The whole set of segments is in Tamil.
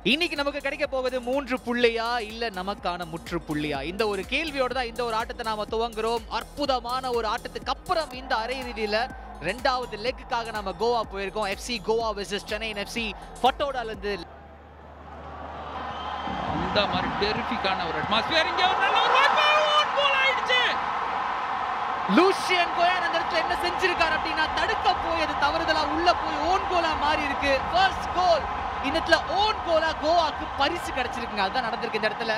இன்னைக்கு நமக்கு கிடைக்க போவது மூன்று புள்ளியா இல்ல நமக்கான முற்று புள்ளியா இந்த ஒரு கேள்வியோட தான் இந்த ஒரு ஆட்டத்தை நாம துவங்குறோம் அற்புதமான ஒரு ஆட்டத்துக்கு அப்புறம் இந்த அரையிறுதியில ரெண்டாவது லெக்குக்காக நம்ம கோவா போயிருக்கோம் FC Goa versus Chennai FC ஃபட்டோடால இருந்து அந்த மாதிரி டெரிஃபிக்கான ஒரு அட்மாஸ்பியர் இங்க ஒரு நல்ல ஒரு வாய்ப்பு ஓன் கோல் ஆயிடுச்சு லூசியன் கோயான் அந்த இடத்துல என்ன செஞ்சிருக்காரு அப்படின்னா தடுக்க போய் அது தவறுதலா உள்ள போய் ஓன் கோலா மாறி இருக்கு ஃபர்ஸ்ட் கோல் இந்த இடத்துல ஓன் கோலா கோவாக்கு பரிசு கிடைச்சிருக்குங்க அதுதான் நடந்திருக்கு இந்த இடத்துல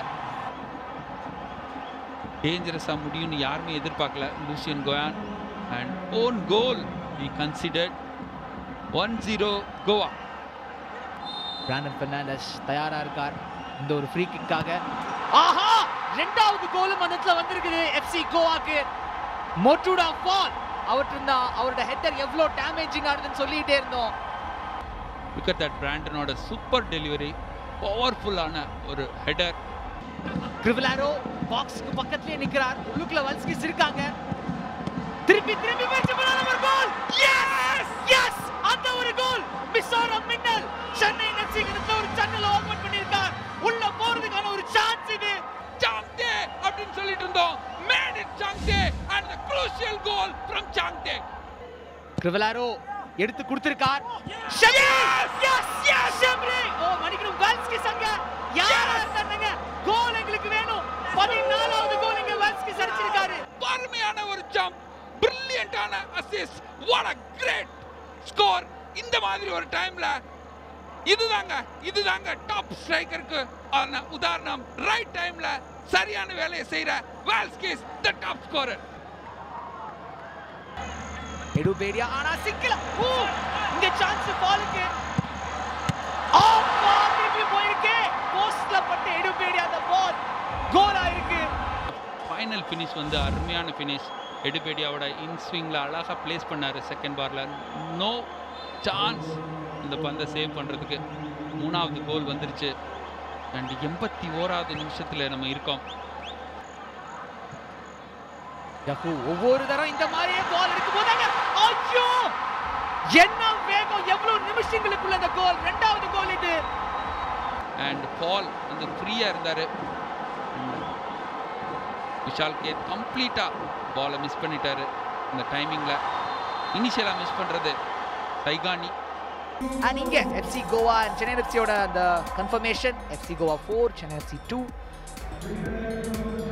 டேஞ்சரஸா முடியும்னு யாருமே எதிர்பார்க்கல Lucian Goian and own goal he considered one zero Goa Brandon Fernandes தயாரா இருக்கார் இந்த ஒரு ஃப்ரீ கிக்காக ஆஹா ரெண்டாவது கோலும் அந்த இடத்துல வந்திருக்குது எஃப்சி கோவாக்கு மொட்டுடா ஃபால் அவர்கிட்ட தான் அவரோட ஹெட்டர் எவ்வளோ டேமேஜிங் ஆகுதுன்னு சொல்லிட்டே இருந்தோம் லுக் அட் தட் பிராண்டனோட சூப்பர் டெலிவரி பவர்ஃபுல்லான ஒரு ஹெடர் கிரிவலாரோ பாக்ஸ்க்கு பக்கத்துலயே நிக்கிறார் உள்ளுக்குள்ள வல்ஸ்கிஸ் இருக்காங்க திருப்பி திருப்பி முயற்சி பண்ணாத ஒரு கோல் எஸ் எஸ் அந்த ஒரு கோல் மிசோரம் மின்னல் சென்னை எஃப்சி கிட்ட ஒரு சேனல் ஓபன் பண்ணிருக்கார் உள்ள போறதுக்கான ஒரு சான்ஸ் இது சாங்தே அப்படின்னு சொல்லிட்டு இருந்தோம் made it Chhangte and the crucial goal from Chhangte Crivellaro எடுத்து கொடுத்திருக்கார் ஷெப்ரி எஸ் எஸ் ஷெப்ரி ஓ மணிக்கணும் வல்ஸ்கிஸ் அங்க யாரா இருந்தாங்க கோல் எங்களுக்கு வேணும் 14வது கோல் இங்க வல்ஸ்கிஸ் அடிச்சிருக்காரு அருமையான ஒரு ஜம்ப் பிரில்லியண்டான assist what a great score இந்த மாதிரி ஒரு டைம்ல இதுதாங்க இதுதாங்க டாப் ஸ்ட்ரைக்கருக்கு ஆன உதாரணம் ரைட் டைம்ல சரியான வேலையை செய்யற வால்ஸ்கிஸ் த டாப் ஸ்கோரர் எடுபேடியா ஆனா சிக்கல ஊ இங்க சான்ஸ் பாலுக்கு ஆப்பா திருப்பி போயிருக்கு போஸ்ட்ல பட்ட எடுபேடியா அந்த பால் கோல் ஆயிருக்கு ஃபைனல் ஃபினிஷ் வந்து அருமையான ஃபினிஷ் எடுபேடியாவோட இன் ஸ்விங்கில் அழகாக ப்ளேஸ் பண்ணார் செகண்ட் பாரில் நோ சான்ஸ் இந்த பந்தை சேவ் பண்ணுறதுக்கு மூணாவது கோல் வந்துருச்சு அண்ட் எண்பத்தி ஓராவது நிமிஷத்தில் நம்ம இருக்கோம் யஹூ ஒவ்வொரு தரம் இந்த மாதிரியே கோல் எடுக்கும் போதாங்க ஐயோ என்ன வேகம் எவ்வளவு நிமிஷங்களுக்குள்ள அந்த கோல் ரெண்டாவது கோல் இது அண்ட் பால் வந்து ஃப்ரீயாக இருந்தார் விஷால் கே கம்ப்ளீட்டாக பாலை மிஸ் பண்ணிட்டாரு இந்த டைமிங்கில் இனிஷியலாக மிஸ் பண்ணுறது சைகானி அண்ட் இங்க எஃப்சி கோவா அண்ட் சென்னை எஃப்சியோட அந்த confirmation FC Goa four Chennai FC two